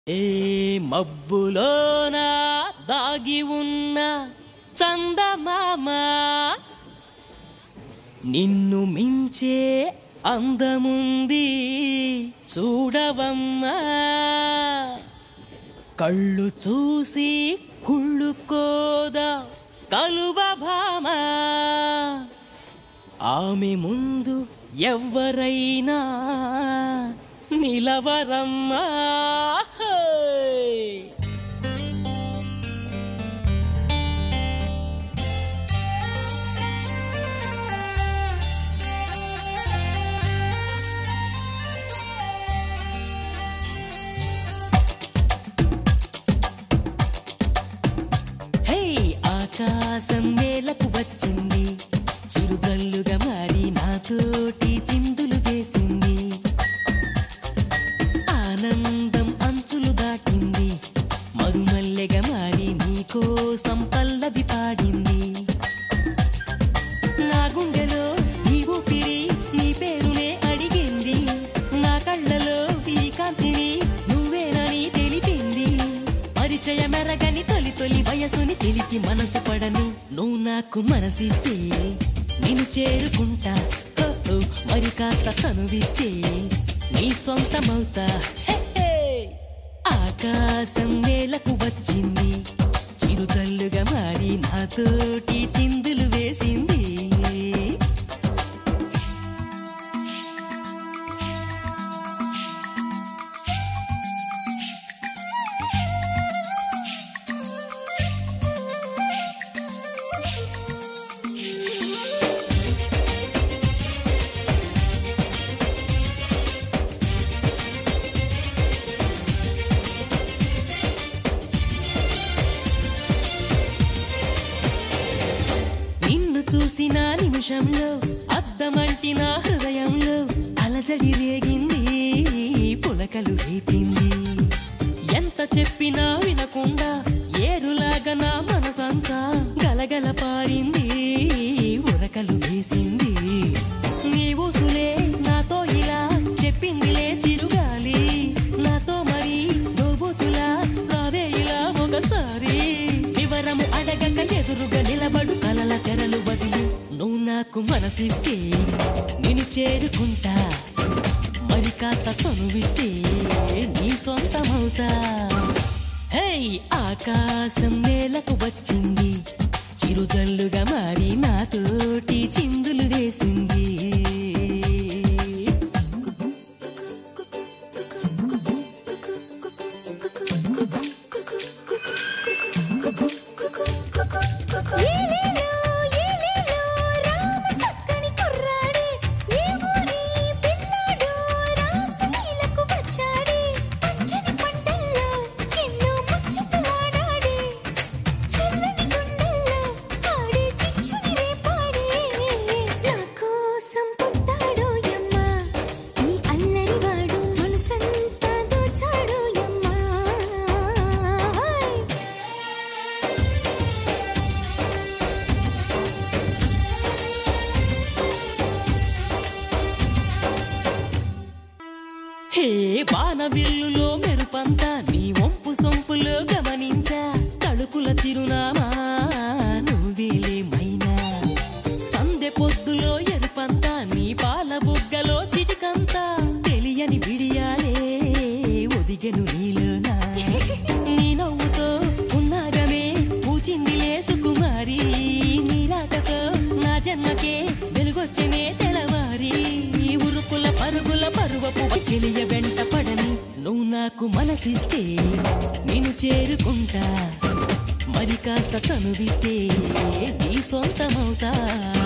ఏ మబ్బులోన దాగి ఉన్న చందమామ నిన్ను మించే అందముంది చూడవమ్మా కళ్ళు చూసి కుళ్ళుకోదా కలువ భామ ఆమె ముందు ఎవ్వరైనా నిలవరమ్మా హోయ్. హే ఆకాశం నేలకు వచ్చింది చిరుజల్లుగా మారి నాతోటి చిందులు వేసింది ఆనందం అంచులు దాటింది మరుమల్లెగా మారి నీకోసం పల్లవి పాడింది నా గుండెలో ఈ ఊపిరి నీ పేరునే అడిగింది నా కళ్ళలో ఈ కాంతిని నువ్వేనని తెలిపింది పరిచయ మెరగని తొలి తొలి వయసుని తెలిసి మనసు పడని నువ్వు నాకు మనసిస్తే నేను చేరుకుంటా ఓ, ఓ, మరి కాస్త చనువిస్తే నీ సొంతమవుతా హే, హే. ఆకాశం నేలకు వచ్చింది చిరుజల్లుగా మారి నాతోటి చిందులు వేసింది నిన్ను చూసిన నిమిషంలో అద్దమంటి నా హృదయంలో అలజడి రేగింది పులకలు రేపింది ఎంత చెప్పినా వినకుండా ఏరులాగా నా మనసంతా గలగల పారింది ఉరకలు వేసింది నీ ఊసులే నాతో ఇలా చెప్పిందిలే చిరుగాలి నాతో మరి దోబోచులా రావే ఇలా ఒకసారి వివరము అడగక ఎదురుగా నిలబడు కలల తెరలు వదిలి నువ్వు నాకు మనసిస్తే నేను చేరుకుంటా మరి కాస్త చనువిస్తే నీ సొంతమవుతా హే ఆకాశం నేలకు వచ్చింది చిరుజల్లుగా మారి నాతోటి చిందులు వేసింది ఏలేలో ఏలేలో రామ సక్కని కుర్రాడే ఏ ఊరి పిల్లాడో రాసలీలకు వచ్చాడే పచ్చని పంటల్లో ఎన్నో ముచ్చటలాడాడే చల్లని గుండెల్లో ఆడే చిచ్చుని రేపాడే నా కోసం పుట్టాడో యమ్మ ఈ అల్లరి వాడు మనసంతా దోచాడో యమ్మ హే వానవిల్లులో మెరుపంతా నీ వంపు సొంపులో గమనించా తడుకుల చిరునామా నువ్వేలే మైనా సందె పొద్దులో ఎరుపంతా నీ పాల బుగ్గలో చిటికంతా తెలియని విడియాలే ఒదిగెను నీలోనా నీ నవ్వుతో ఉన్నాగమే పూచిందిలే సుకుమారి నీ రాకతో నా జన్మకే వెలుగొచ్చనే తెలవారి ఈ ఉరుకుల పరుగుల పరువపు చెలియ వెంట పడని నువ్వు నాకు మనసిస్తే నేను చేరుకుంటా మరి కాస్త చనువిస్తే నీ సొంతమవుతా